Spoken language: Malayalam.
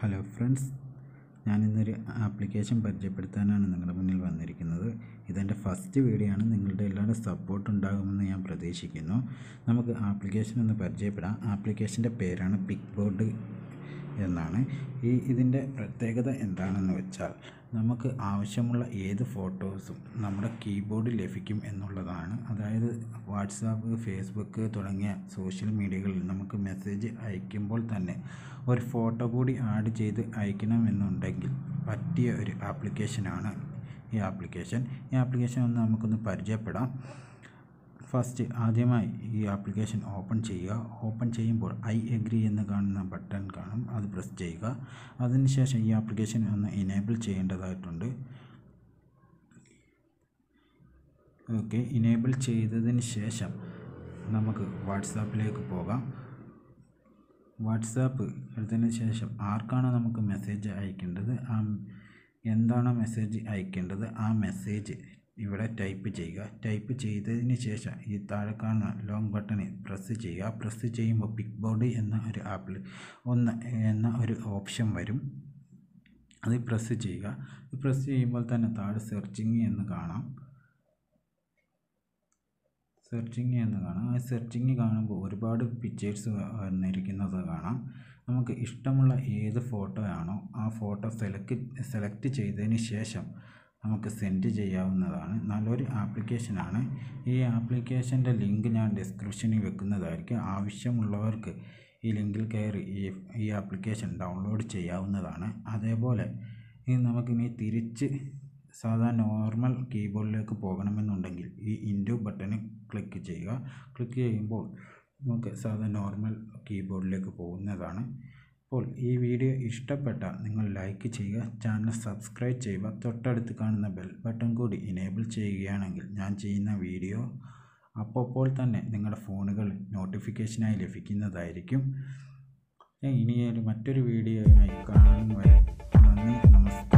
ഹലോ ഫ്രണ്ട്സ് ഞാനിന്നൊരു ആപ്ലിക്കേഷൻ പരിചയപ്പെടുത്താനാണ് നിങ്ങളുടെ മുന്നിൽ വന്നിരിക്കുന്നത് ഇതെൻ്റെ ഫസ്റ്റ് വീഡിയോ ആണ് നിങ്ങളുടെ എല്ലാവരുടെ സപ്പോർട്ട് ഉണ്ടാകുമെന്ന് ഞാൻ പ്രതീക്ഷിക്കുന്നു നമുക്ക് ആപ്ലിക്കേഷൻ ഒന്ന് പരിചയപ്പെടാം ആപ്ലിക്കേഷൻ്റെ പേരാണ് പിക് ബോർഡ് എന്നാണ് ഈ ഇതിൻ്റെ പ്രത്യേകത എന്താണെന്ന് വെച്ചാൽ നമുക്ക് ആവശ്യമുള്ള ഏത് ഫോട്ടോസും നമ്മുടെ കീബോർഡിൽ ലഭിക്കും എന്നുള്ളതാണ് അതായത് വാട്സാപ്പ് ഫേസ്ബുക്ക് തുടങ്ങിയ സോഷ്യൽ മീഡിയകളിൽ നമുക്ക് മെസ്സേജ് അയക്കുമ്പോൾ തന്നെ ഒരു ഫോട്ടോ കൂടി ആഡ് ചെയ്ത് അയക്കണമെന്നുണ്ടെങ്കിൽ പറ്റിയ ഒരു ആപ്ലിക്കേഷനാണ് ഈ ആപ്ലിക്കേഷൻ ഈ ആപ്ലിക്കേഷൻ ഒന്ന് നമുക്കൊന്ന് പരിചയപ്പെടാം ഫസ്റ്റ് ആദ്യമായി ഈ ആപ്ലിക്കേഷൻ ഓപ്പൺ ചെയ്യുക ഓപ്പൺ ചെയ്യുമ്പോൾ ഐ എഗ്രി എന്ന് കാണുന്ന ബട്ടൺ കാണും അത് പ്രസ് ചെയ്യുക അതിനുശേഷം ഈ ആപ്ലിക്കേഷൻ ഒന്ന് ഇനേബിൾ ചെയ്യേണ്ടതായിട്ടുണ്ട് ഓക്കെ ഇനേബിൾ ചെയ്തതിന് ശേഷം നമുക്ക് വാട്സാപ്പിലേക്ക് പോകാം വാട്സാപ്പ് എടുത്തതിന് ശേഷം ആർക്കാണോ നമുക്ക് മെസ്സേജ് അയക്കേണ്ടത് ആ എന്താണോ മെസ്സേജ് അയക്കേണ്ടത് ആ മെസ്സേജ് ഇവിടെ ടൈപ്പ് ചെയ്യുക ടൈപ്പ് ചെയ്തതിന് ശേഷം ഈ താഴെ കാണുന്ന ലോങ് ബട്ടണിൽ പ്രസ് ചെയ്യുക പ്രസ് ചെയ്യുമ്പോൾ പിക് ബോർഡ് എന്ന ഒരു ആപ്പിൽ ഒന്ന് എന്ന ഒരു ഓപ്ഷൻ വരും അത് പ്രസ് ചെയ്യുക പ്രസ് ചെയ്യുമ്പോൾ തന്നെ താഴെ സെർച്ചിങ് എന്ന് കാണാം സെർച്ചിങ് എന്ന് കാണാം ആ സെർച്ചിങ് കാണുമ്പോൾ ഒരുപാട് പിക്ചേഴ്സ് വന്നിരിക്കുന്നത് കാണാം നമുക്ക് ഇഷ്ടമുള്ള ഏത് ഫോട്ടോ ആണോ ആ ഫോട്ടോ സെലക്ട് സെലക്ട് ചെയ്തതിന് ശേഷം നമുക്ക് സെൻഡ് ചെയ്യാവുന്നതാണ് നല്ലൊരു ആപ്ലിക്കേഷനാണ് ഈ ആപ്ലിക്കേഷൻ്റെ ലിങ്ക് ഞാൻ ഡിസ്ക്രിപ്ഷനിൽ വെക്കുന്നതായിരിക്കും ആവശ്യമുള്ളവർക്ക് ഈ ലിങ്കിൽ കയറി ഈ ഈ ആപ്ലിക്കേഷൻ ഡൗൺലോഡ് ചെയ്യാവുന്നതാണ് അതേപോലെ ഇനി നമുക്കിനി തിരിച്ച് സാധാ നോർമൽ കീബോർഡിലേക്ക് പോകണമെന്നുണ്ടെങ്കിൽ ഈ ഇൻറ്റു ബട്ടണിൽ ക്ലിക്ക് ചെയ്യുക ക്ലിക്ക് ചെയ്യുമ്പോൾ നമുക്ക് സാധാ നോർമൽ കീബോർഡിലേക്ക് പോകുന്നതാണ് അപ്പോൾ ഈ വീഡിയോ ഇഷ്ടപ്പെട്ടാൽ നിങ്ങൾ ലൈക്ക് ചെയ്യുക ചാനൽ സബ്സ്ക്രൈബ് ചെയ്യുക തൊട്ടടുത്ത് കാണുന്ന ബെൽ ബട്ടൺ കൂടി ഇനേബിൾ ചെയ്യുകയാണെങ്കിൽ ഞാൻ ചെയ്യുന്ന വീഡിയോ അപ്പോൾ തന്നെ നിങ്ങളുടെ ഫോണുകളിൽ നോട്ടിഫിക്കേഷനായി ലഭിക്കുന്നതായിരിക്കും ഇനി ഒരു മറ്റൊരു വീഡിയോയുമായി കാണും വരെ നന്ദി നമസ്കാരം